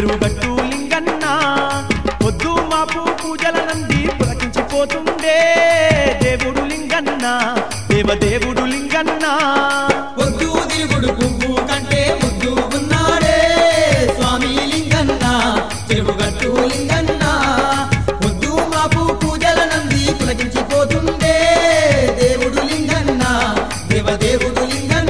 చెరువుగట్టు లింగన్న పొద్దు మాపు పూజల నంది పులకించిపోతుండే దేవుడు లింగన్న దేవదేవుడు లింగన్న పొద్దు తిరుగుడు పువ్వు కంటే ముద్దు ఉన్నాడే స్వామి లింగన్న చెరువుగట్టు లింగన్న పొద్దు మాపు పూజల నంది పులకించిపోతుండే దేవుడు లింగన్న దేవదేవుడు లింగన్న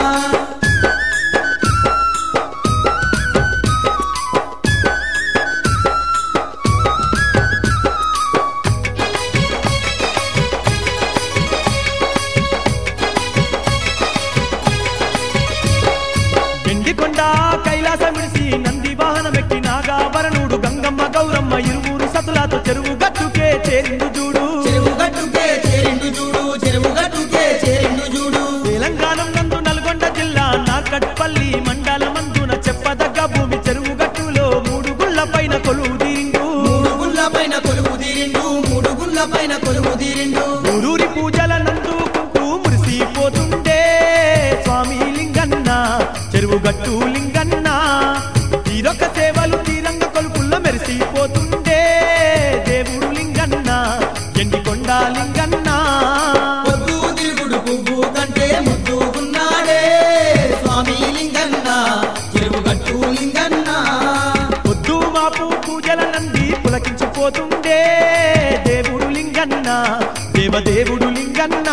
ఎండికొండ కైలాసం విడిసి నంది వాహనం ఎక్కి నాగాభరణుడు గంగమ్మ గౌరమ్మ ఇరువురు సతులతో చెరువు గట్టుకే చేరిండు చూడు చెరువుగట్టుకే చేరిండు చూడు చెరువుగట్టుకే చేరిండు చూడు తెలంగాణ నందు నల్గొండ జిల్లా నార్కట్పల్లి మండలమందున చెప్పదగ్గ భూమి చెరువు గట్టులో మూడు గుళ్ళ పైన కొలువు తీరిండు మూడు గుళ్ళ పైన కొలువు తీరిండు మూడు గుళ్ళ పైన కొలువు తీరిండు ఊరూరి పూజల నందుకుంటూ మురిసిపోతుండే స్వామి లింగన్న చెరువు గట్టు లింగన్న తీరొక సేవలు తీరంగ కొలుపుల్లో మెరిసిపోతుండే దేవుడు లింగన్న ఎండికొండ లింగన్న పొద్దు తిరుగుడు పువ్వు కంటే ముద్దు ఉన్నాడే స్వామి లింగన్న చెరువుగట్టు లింగన్న పొద్దు మాపు పూజల నంది పులకించిపోతుండే దేవుడు లింగన్న దేవదేవుడు లింగన్న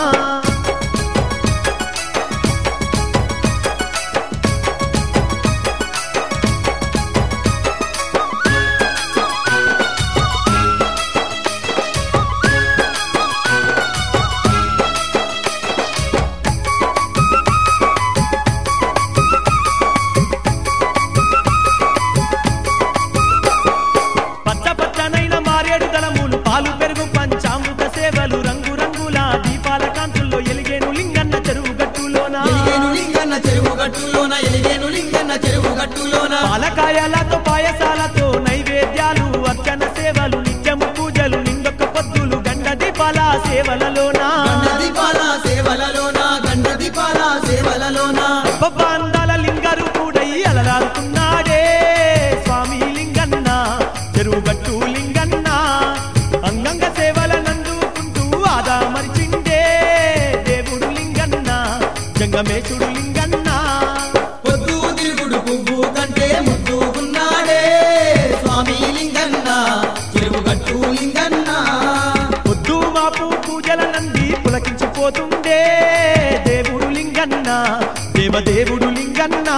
పచ్చ పచ్చనైన మారేడు దళములు పాలు పెరుగు పంచామృత సేవలు రంగు రంగుల దీపాల కాంతుల్లో ఎలిగేను లింగన్న చెరువు గట్టులోన ఎలిగేను లింగన్న చెరువుగట్టులోన ఎలిగేను లింగన్న చెరువుగట్టులోన పాలకాయలతో పాయసాలతో నైవేద్యాలు అర్చన సేవలు నిత్యము పూజలు నిండొక్క పొద్దులు గండ దీపాల సేవలలోన గండ దీపాల సేవలలోన గండ దీపాల సేవలలోన అందాల లింగారు కూడై అలరాడుతున్నాడే స్వామి లింగన్న చెరువు గట్టు లింగన్న అంగంగ సేవల నందుకుంటూ ఆదా మరిచిండే దేవుడు లింగన్న జంగమేశుడు లింగన్న పొద్దు తిరుగుడు పువ్వు కంటే ముద్దు ఉన్నాడే స్వామి లింగన్న చెరువుగట్టు లింగన్న పొద్దు మాపు పూజల నంది పులకించిపోతుండే దేవుడు లింగన్న దేవదేవుడు లింగన్న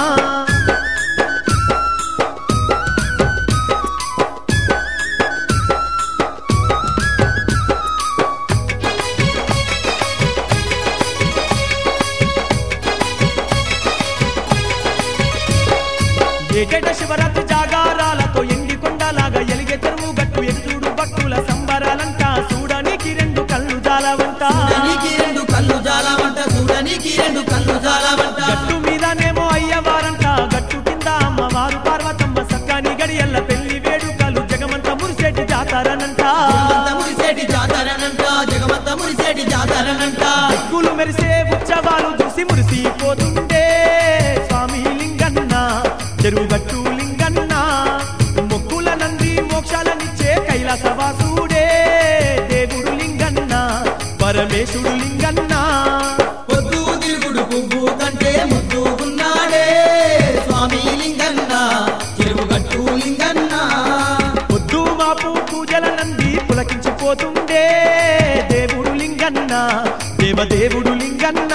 ఏటేట శివరాత్రి జాగారాలతో ఎండి కొండలాగా ఎలిగే చెరువు గట్టు ఎదురుడు భక్తుల సంబరాలంట చూడనికి రెండు కళ్ళు జాలవంట చూడనీకి రెండు కళ్ళు జాలవంట చూడనీకి రెండు కళ్ళు జాలవంట గట్టు మీదనేమో అయ్యవారంట గట్టు కింద అమ్మవారు పార్వతమ్మ సక్కాని గడియల్ల పెళ్లి వేడుకలు జగమంత మురిసేటి జాతారనంట జగమంత మురిసేటి జాతరనంట జగమంత మురిసేటి జాతరనంట దిక్కులు మెరిసే ఉత్సవాలు చూసి మురిసిపోతుండే స్వామి లింగన్న చెరువు గట్టు లింగన్న మొక్కుల నంది మోక్షాలనిచ్చే కైలాసవాసుడే దేవుడు లింగన్న పరమేశుడు లింగన్న పొద్దు తిరుగుడు పువ్వు కంటే ముద్దు ఉన్నాడే స్వామి లింగన్న చెరువుగట్టు లింగన్న పొద్దు మాపు పూజల నంది పులకించిపోతుండే దేవుడు లింగన్న దేవదేవుడు లింగన్న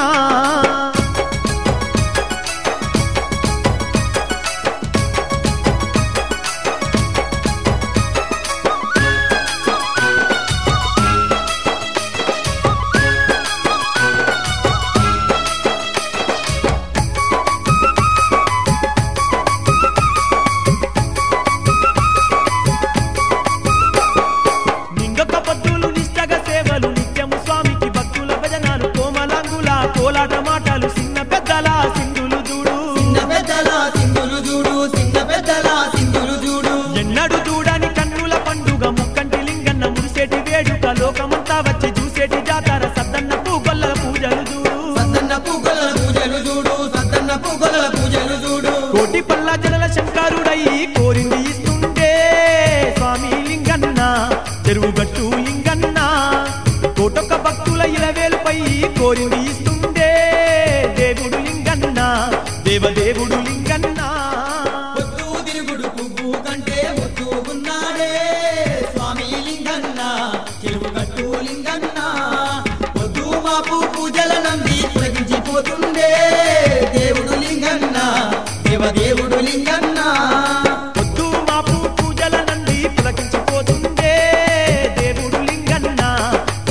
నిండొక్క పొద్దులు నిష్టగ సేవలు నిత్యము స్వామికి భక్తుల భజనాలు కోమలాంగుల కోలాట మాటలు చిన్న పెద్దల సింధులు చూడు చిన్న పెద్దల సింధులు చూడు చిన్న పెద్దల సింధులు చూడు ఎన్నడు చూడని కన్నుల పండుగ ముక్కంటి లింగన్న మురిసేటి వేడుక లోకమంతా వచ్చి చూసేటి జాతర సద్దన్న పూగొల్ల పూజలు చూడు సద్దన్న పూగల పూజలు చూడు సద్దన్న పూగల పూజలు చూడు కోటి పల్ల జనల శంకరుడై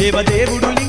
దేవదేవుడు